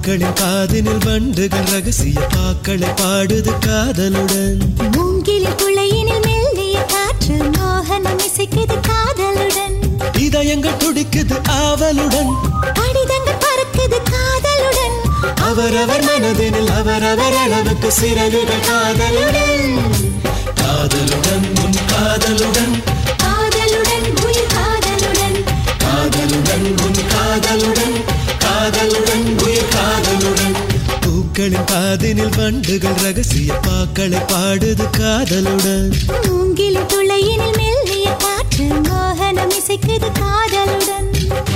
பூக்களின் காதினில் வண்டுகள் ரகசிய பாக்களை பாடுது காதலுடன் மூங்கிலில் குழையினில் மெல்லிய காற்று மோகனம் இசைக்குது காதலுடன் இதயங்கள் துடிக்குது ஆவலுடன் கடிதங்கள் பறக்குது காதலுடன் அவரவர் மனதினில் அவரவர் அளவுக்கு சிறகுகள் காதலுடன் காதலுடன் உன் காதலுடன் காதலுடன் உயிர் காதலுடன் காதலுடன் உன் காதலுடன் காதலுடன் உயிர் காதலுடன் பூக்களின் காதினில் வண்டுகள் ரகசிய பாக்களை பாடுது காதலுடன் மூங்கிலில் குழையினில் மெல்லிய காற்று மோகனம் இசைக்குது காதலுடன்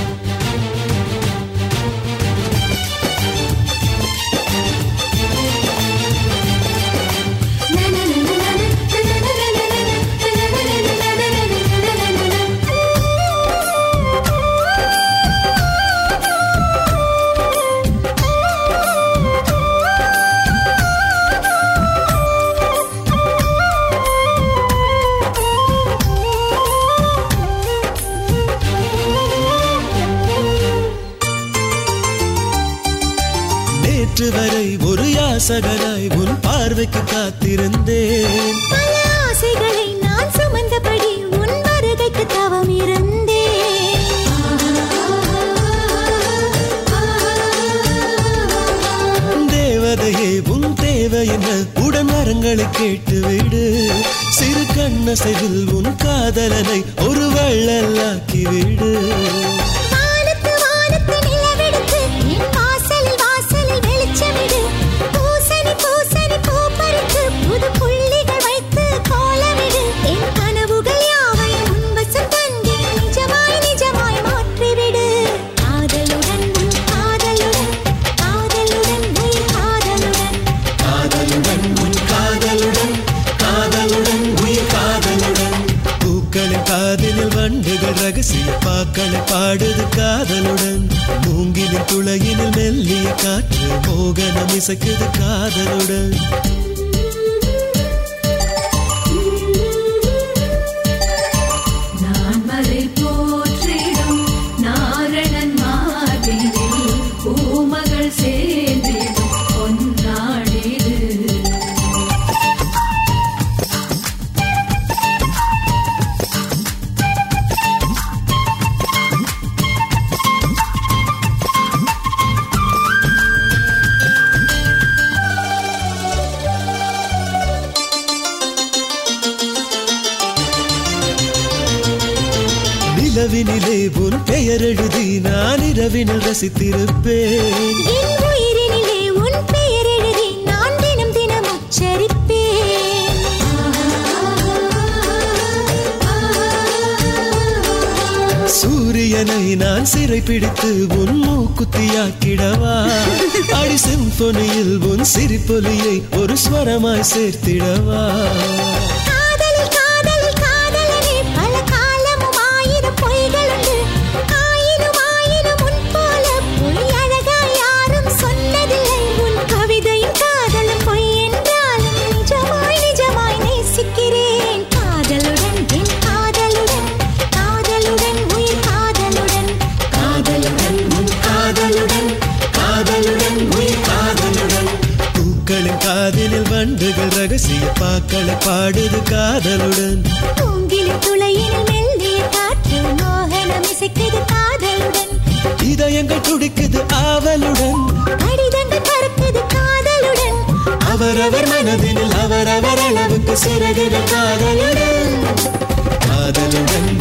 நேற்று வரை ஒரு யாசகனாய் உன் பார்வைக்கு காத்திருந்தேன் பல ஆசைகளை நான் சுமந்தபடி உன் வருகைக்கு தவம் இருந்தேன் தேவதையே உன் தேவை என்ன உடன் வரங்களை கேட்டுவிடு சிறு கண்ணசைவில் உன் காதலனை ஒரு வள்ளலாக்கி விடு வானத்து வானத்து நிலவெடுத்து என் வாசலில் வாசலில் வெளிச்சமிடு பூசணி பூசணி பூ பறித்து புது புள்ளிகள் வைத்து கோலமிடு என் கனவுகள் யாவையும் உன்வசம் தந்தி நிஜமாய் நிஜமாய் மாற்றிவிடு காதலுடன் உன் காதலுடன் காதலுடன் உயிர் காதலுடன் காதலுடன் உன் காதலுடன் காதலுடன் உயிர் காதலுடன் பூக்களின் காதினில் வண்டுகள் ரகசிய பாக்களை பாடுது காதலுடன் மூங்கிலின் துளையினில் மெல்லிய காற்று மோகனம் இசைக்குது காதலுடன் நான் மறை போற்றிடும் நாரணன் மாதிரில் பூமகள் சேர்ந்திடும் பொன்னாடிது நிலவினிலே உன் பெயர் எழுதி நான் இரவினில் ரசித்திருப்பேன் என் உயிரினிலே உன் பெயர் எழுதி நான் தினம் தினம் உச்சரிப்பேன் சூரியனை நான் சிறை பிடித்து உன் மூக்குத்தியாக்கிடவா அடி சிம்பொனியில் உன் சிரிப்பொலியை ஒரு ஸ்வரமாய் சேர்த்திடவா காதலில் காதலில் காதலனே பல காலமும் ஆயிரம் பொய்களுண்டு ஆயிரம் ஆயிரம் உன் போல பொய் அழகா யாரும் சொன்னதில்லை உன் கவிதையும் காதலும் பொய் என்றாலும் நிஜமாய் நிஜமாய் நேசிக்கிறேன் காதலுடன் என் காதலுடன் காதலுடன் உயிர் காதலுடன் காதலுடன் உன் காதலுடன் காதலுடன் உயிர் காதலுடன் பூக்களின் காதினில் வண்டுகள் ரகசிய பாக்களை பாடுது காதலுடன் பூங்கிலின் துளையினில் மெல்லிய காற்று மோகனம் இசைக்குது காதலுடன் இதயங்கள் துடிக்குது ஆவலுடன் கடிதங்கள் பறக்குது காதலுடன் அவரவர் மனதினில் அவரவர் அளவுக்கு சிறகுகள் காதலுடன் காதலுடன்